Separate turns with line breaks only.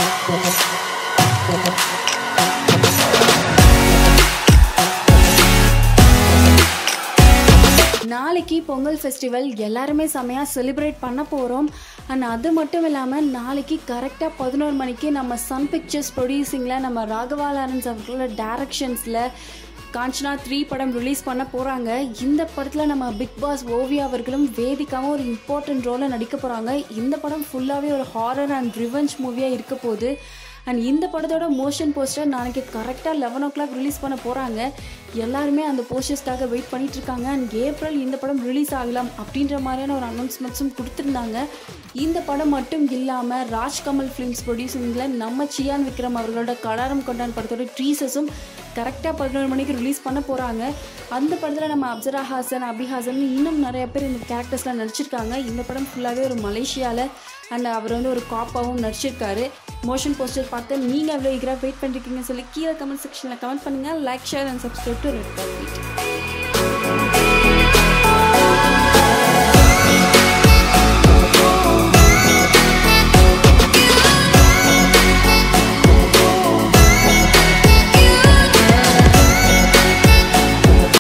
நாளைக்கு பொங்கல் ஃபெஸ்டிவல் எல்லாருமே செமையாக செலிப்ரேட் பண்ண போகிறோம் அண்ட் அது மட்டும் இல்லாமல் நாளைக்கு கரெக்டாக பதினோரு மணிக்கு நம்ம சன் பிக்சர்ஸ் ப்ரொடியூசிங்கில் நம்ம ராகவா லாரன்ஸ் அவர்களோட டேரக்ஷன்ஸில் காஞ்சனா த்ரீ படம் ரிலீஸ் பண்ண போகிறாங்க இந்த படத்தில் நம்ம பிக் பாஸ் ஓவியா அவர்களும் வேதிக்காவும் ஒரு இம்பார்ட்டன்ட் ரோலை நடிக்க போகிறாங்க இந்த படம் ஃபுல்லாகவே ஒரு ஹாரர் அண்ட் ரிவெஞ்ச் மூவியாக இருக்க போகுது அண்ட் இந்த படத்தோட மோஷன் போஸ்டர் நாளைக்கு கரெக்டாக லெவன் ஓ கிளாக் ரிலீஸ் பண்ண போகிறாங்க எல்லாருமே அந்த போஸ்டர்ஸ்க்காக வெயிட் பண்ணிட்டு இருக்காங்க அண்ட் ஏப்ரல் இந்த படம் ரிலீஸ் ஆகலாம் அப்படின்ற மாதிரியான ஒரு அனௌன்ஸ்மெண்ட்ஸும் கொடுத்துருந்தாங்க இந்த படம் மட்டும் இல்லாமல் ராஜ்கமல் ஃபிலிம்ஸ் ப்ரொடியூசிங்கில் நம்ம சியான் விக்ரம் அவர்களோட கடாரம் கொண்டான் படத்தோட ட்ரீசஸும் கரெக்டாக பதினோரு மணிக்கு ரிலீஸ் பண்ண போகிறாங்க அந்த படத்தில் நம்ம அப்சரா ஹாசன் அபி ஹாசன் இன்னும் நிறைய பேர் இந்த கேரக்டர்ஸ்லாம் நடிச்சிருக்காங்க இந்த படம் ஃபுல்லாகவே ஒரு மலேசியாவில் அண்ட் அவர் வந்து ஒரு காப்பாகவும் நடிச்சிருக்காரு மோஷன் போஸ்டர் பார்த்து நீங்கள் எவ்வளோ ஈகராக வெயிட் பண்ணிருக்கீங்கன்னு சொல்லி கீழே கமெண்ட் செக்ஷனில் கமெண்ட் பண்ணுங்கள் like share and subscribe to red